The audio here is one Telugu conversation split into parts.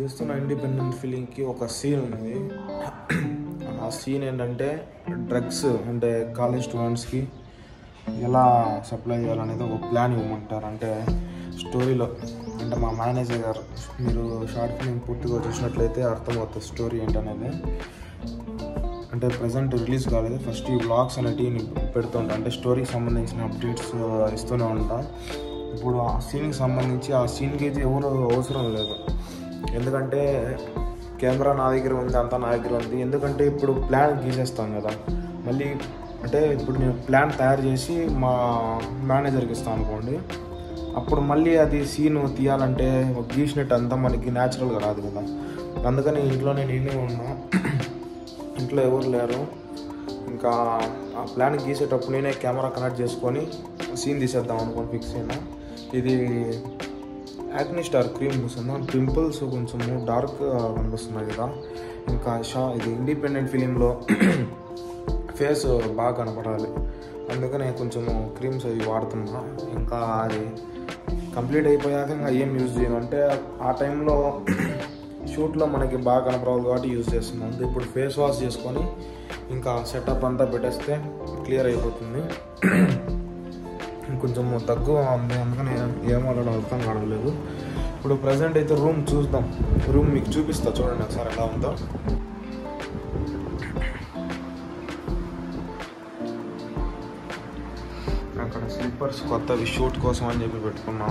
తీస్తున్న ఇండిపెండెంట్ ఫిలింగ్కి ఒక సీన్ ఉంది ఆ సీన్ ఏంటంటే డ్రగ్స్ అంటే కాలేజ్ స్టూడెంట్స్కి ఎలా సప్లై చేయాలనేది ఒక ప్లాన్ ఇవ్వమంటారు అంటే స్టోరీలో అంటే మా మేనేజర్ గారు మీరు షార్ట్ ఫిలిం పూర్తిగా చూసినట్లయితే అర్థమవుతుంది స్టోరీ ఏంటనేది అంటే ప్రజెంట్ రిలీజ్ కాలేదు ఫస్ట్ ఈ బ్లాగ్స్ అనేటివి పెడుతుంటా అంటే స్టోరీకి సంబంధించిన అప్డేట్స్ ఇస్తూనే ఉంటా ఇప్పుడు ఆ సీన్కి సంబంధించి ఆ సీన్కి అయితే ఎవరు అవసరం లేదు ఎందుకంటే కెమెరా నా దగ్గర ఉంది అంతా నా దగ్గర ఉంది ఎందుకంటే ఇప్పుడు ప్లాన్ గీసేస్తాం కదా మళ్ళీ అంటే ఇప్పుడు నేను ప్లాన్ తయారు చేసి మా మేనేజర్కి ఇస్తాను అనుకోండి అప్పుడు మళ్ళీ అది సీన్ తీయాలంటే గీసినట్టు అంతా మనకి న్యాచురల్గా రాదు కదా అందుకని ఇంట్లోనే నేనే ఉన్నా ఇంట్లో ఎవరు లేరు ఇంకా ఆ ప్లాన్ గీసేటప్పుడు నేనే కెమెరా కనెక్ట్ చేసుకొని సీన్ తీసేద్దాం అనుకోని ఫిక్స్ అయినా ఇది యాక్ని స్టార్ క్రీమ్ పూసిందా పింపుల్స్ కొంచెం డార్క్ కనిపిస్తున్నాయి కదా ఇంకా షా ఇది ఇండిపెండెంట్ ఫిలింలో ఫేస్ బాగా కనపడాలి అందుకనే కొంచెం క్రీమ్స్ అవి వాడుతున్నా ఇంకా అది కంప్లీట్ అయిపోయాక ఇంకా ఏం యూజ్ చేయను అంటే ఆ టైంలో షూట్లో మనకి బాగా కనపడాలి కాబట్టి యూజ్ చేస్తున్నాం ఇప్పుడు ఫేస్ వాష్ చేసుకొని ఇంకా సెటప్ అంతా పెట్టేస్తే క్లియర్ అయిపోతుంది కొంచెం దగ్గు ఉంది అందుకని ఏమో అర్థం కావట్లేదు ఇప్పుడు ప్రజెంట్ అయితే రూమ్ చూద్దాం రూమ్ మీకు చూపిస్తా చూడండి ఒకసారి ఎలా ఉందో అక్కడ స్లీపర్స్ కొత్తవి షూట్ కోసం అని చెప్పి పెట్టుకున్నాం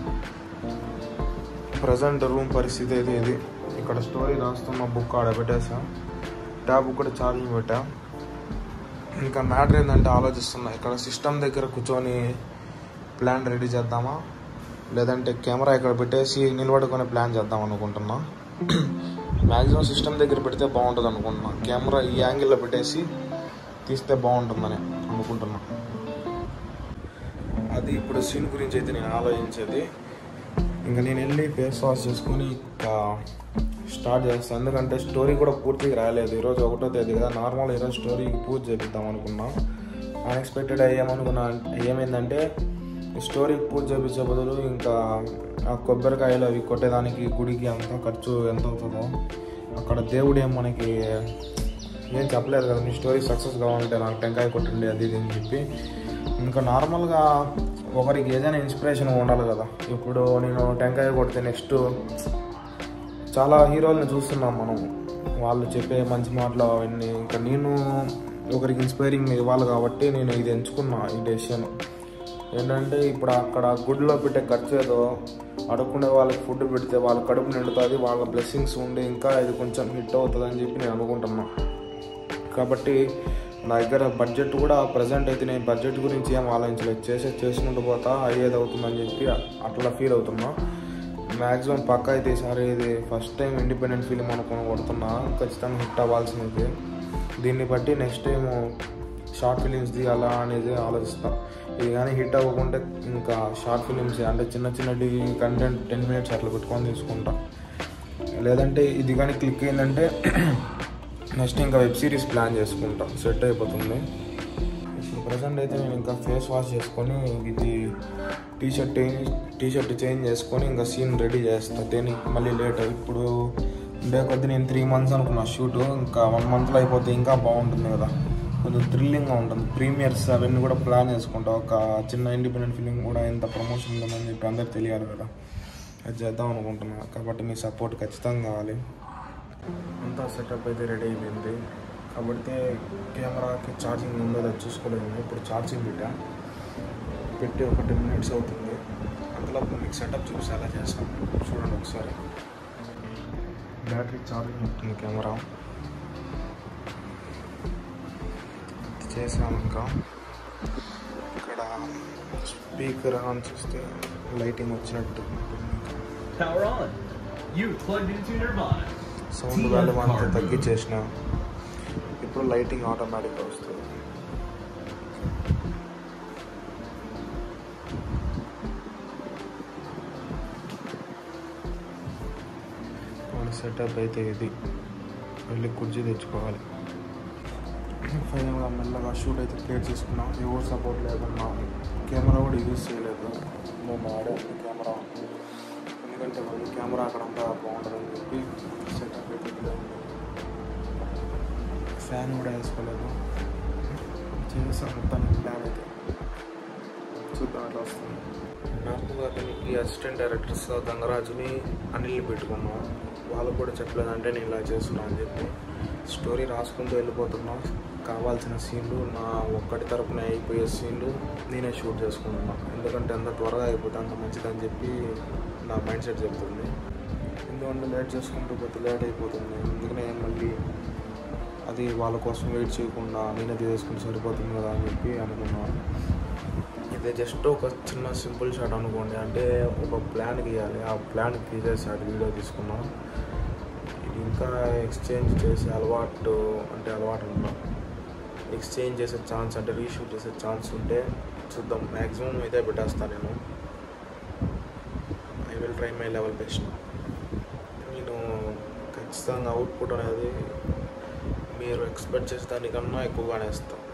ప్రజెంట్ రూమ్ పరిస్థితి అయితే ఇది ఇక్కడ స్టోరీ రాస్తున్న బుక్ ఆడ పెట్టేసా ట్యాబ్ కూడా ఛార్జింగ్ పెట్టా ఇంకా మ్యాటర్ ఏంటంటే ఆలోచిస్తున్నా ఇక్కడ సిస్టమ్ దగ్గర కూర్చొని ప్లాన్ రెడీ చేద్దామా లేదంటే కెమెరా ఇక్కడ పెట్టేసి నిలబడుకొని ప్లాన్ చేద్దాం అనుకుంటున్నా మ్యాక్సిమం సిస్టమ్ దగ్గర పెడితే బాగుంటుంది అనుకుంటున్నా కెమెరా ఈ యాంగిల్లో పెట్టేసి తీస్తే బాగుంటుందని అనుకుంటున్నా అది ఇప్పుడు సీన్ గురించి అయితే నేను ఆలోచించేది ఇంకా నేను వెళ్ళి ఫేస్ వాష్ చేసుకొని ఇంకా స్టార్ట్ చేస్తాను ఎందుకంటే స్టోరీ కూడా పూర్తిగా రాలేదు ఈరోజు ఒకటో తేదీ కదా నార్మల్ ఈరోజు స్టోరీకి పూజ చేపిద్దాం అనుకున్నా అన్ఎక్స్పెక్టెడ్ ఏమనుకున్నా ఏమైందంటే స్టోరీకి పూజ చేపించే బదులు ఇంకా ఆ కొబ్బరికాయలు అవి కొట్టేదానికి గుడికి అంతా ఖర్చు ఎంత అవుతుందో అక్కడ దేవుడు ఏం మనకి ఏం చెప్పలేదు కదా మీ స్టోరీ సక్సెస్ కావాలంటే నాకు టెంకాయ కొట్టండి అది ఇది అని చెప్పి ఇంకా నార్మల్గా ఒకరికి ఏదైనా ఇన్స్పిరేషన్ ఉండాలి కదా ఇప్పుడు నేను టెంకాయ కొడితే నెక్స్ట్ చాలా హీరోల్ని చూస్తున్నాం మనం వాళ్ళు చెప్పే మంచి మాటలు అవన్నీ ఇంకా నేను ఒకరికి ఇన్స్పైరింగ్ ఇవ్వాలి కాబట్టి నేను ఇది ఎంచుకున్నా ఈ డెసిషన్ ఏంటంటే ఇప్పుడు అక్కడ గుడిలో పెట్టే ఖర్చు ఏదో అడుక్కునే వాళ్ళకి ఫుడ్ పెడితే వాళ్ళ కడుపు నిండుతుంది వాళ్ళ బ్లెస్సింగ్స్ ఉండి ఇంకా ఇది కొంచెం హిట్ అవుతుంది అని చెప్పి నేను అనుకుంటున్నా కాబట్టి నా దగ్గర బడ్జెట్ కూడా ప్రజెంట్ అయితే నేను బడ్జెట్ గురించి ఏం ఆలోచించలేదు చేసే చేసుకుంటూ పోతా అయ్యేది అవుతుందని చెప్పి అట్లా ఫీల్ అవుతున్నా మ్యాక్సిమం పక్క అయితే ఈసారి ఇది ఫస్ట్ టైం ఇండిపెండెంట్ ఫిలిం అనుకుని కొడుతున్నా ఖచ్చితంగా హిట్ అవ్వాల్సింది దీన్ని బట్టి నెక్స్ట్ టైం షార్ట్ ఫిలిమ్స్ తీయాలా అనేది ఆలోచిస్తా ఇది కానీ హిట్ అవ్వకుంటే ఇంకా షార్ట్ ఫిలిమ్స్ అంటే చిన్న చిన్నటి కంటెంట్ టెన్ మినిట్స్ అట్లా పెట్టుకొని తీసుకుంటా లేదంటే ఇది కానీ క్లిక్ అయిందంటే నెక్స్ట్ ఇంకా వెబ్ సిరీస్ ప్లాన్ చేసుకుంటా సెట్ అయిపోతుంది ఇప్పుడు ప్రజెంట్ అయితే నేను ఇంకా ఫేస్ వాష్ చేసుకొని ఇది T shirt T shirt change చేసుకొని ఇంకా సీన్ రెడీ చేస్తా దేనికి మళ్ళీ లేట్ ఇప్పుడు ఉండే కొద్ది నేను త్రీ మంత్స్ అనుకున్నా షూట్ ఇంకా వన్ మంత్లో అయిపోతే ఇంకా బాగుంటుంది కదా కొంచెం థ్రిల్లింగ్గా ఉంటుంది ప్రీమియర్స్ అవన్నీ కూడా ప్లాన్ చేసుకుంటా ఒక చిన్న ఇండిపెండెంట్ ఫిలిం కూడా ఎంత ప్రమోషన్ ఉందని చెప్పి అందరికి తెలియాలి కదా అది చేద్దాం అనుకుంటున్నా కాబట్టి మీ సపోర్ట్ ఖచ్చితంగా కావాలి అంతా సెటప్ అయితే రెడీ అయిపోయింది కాబట్టి కెమెరాకి ఛార్జింగ్ ఉందో అది చూసుకోలేదు ఇప్పుడు ఛార్జింగ్ పెట్టా పెట్టి ఒక టెన్ మినిట్స్ అవుతుంది అందులో మీకు సెటప్ చూసి ఎలా చేస్తాం చూడండి ఒకసారి బ్యాటరీ ఛార్జింగ్ ఉంటుంది కెమెరా చేసాం ఇంకా ఇక్కడ స్పీకర్ ఆన్ చేస్తే లైటింగ్ వచ్చినట్టు Power on. You plugged into Nirvana. Sound volume అంతా తగ్గించేసిన ఇప్పుడు లైటింగ్ ఆటోమేటిక్గా వస్తుంది మన సెటప్ అయితే ఇది వెళ్ళి కుర్చీ తెచ్చుకోవాలి ఫైనల్గా మెల్లగా షూట్ అయితే క్రియేట్ చేసుకున్నాం ఎవరు సపోర్ట్ లేకున్నా కెమెరా కూడా యూజ్ చేయలేదు మేము ఆడే కెమెరా ఎందుకంటే ఎందుకంటే మళ్ళీ కెమెరా అక్కడంతా బాగుంటుందని చెప్పి సెటప్ అయితే ఫ్యాన్ కూడా వేసుకోలేదు చేసాం మొత్తానికి ప్లాన్ అయితే చూద్దాం అట్లా వస్తుంది నాకు అతనికి అసిస్టెంట్ డైరెక్టర్స్ గంగరాజుని అనిల్ని పెట్టుకున్నాం వాళ్ళకు కూడా చెప్పలేదు అంటే నేను ఇలా చేస్తున్నా అని చెప్పి స్టోరీ రాసుకుంటూ వెళ్ళిపోతున్నా కావాల్సిన సీన్లు నా ఒక్కటి తరపున అయిపోయే సీన్లు నేనే షూట్ చేసుకుంటున్నా ఎందుకంటే ఎంత త్వరగా అయిపోతే అంత మంచిదని చెప్పి నా మైండ్ సెట్ చెప్తుంది ఎందుకంటే లేట్ చేసుకుంటూ పోతే లేట్ అయిపోతుంది అందుకనే మళ్ళీ అది వాళ్ళ కోసం వెయిట్ చేయకుండా నేనే తీసుకుంటే సరిపోతుంది కదా అని చెప్పి అనుకున్నాను ఇది జస్ట్ ఒక చిన్న సింపుల్ షాట్ అనుకోండి అంటే ఒక ప్లాన్ గీయాలి ఆ ప్లాన్ గీసే షాట్ వీడియో తీసుకున్నాం ఇది ఇంకా ఎక్స్చేంజ్ చేసే అలవాటు అంటే అలవాటు ఉన్నా ఎక్స్చేంజ్ చేసే ఛాన్స్ అంటే రీషూట్ చేసే ఛాన్స్ ఉంటే చూద్దాం మ్యాక్సిమం ఇదే పెట్టేస్తాను నేను I will try my level best నేను ఖచ్చితంగా అవుట్పుట్ అనేది మీరు ఎక్స్పెక్ట్ చేసే దానికన్నా ఎక్కువగానే ఇస్తాను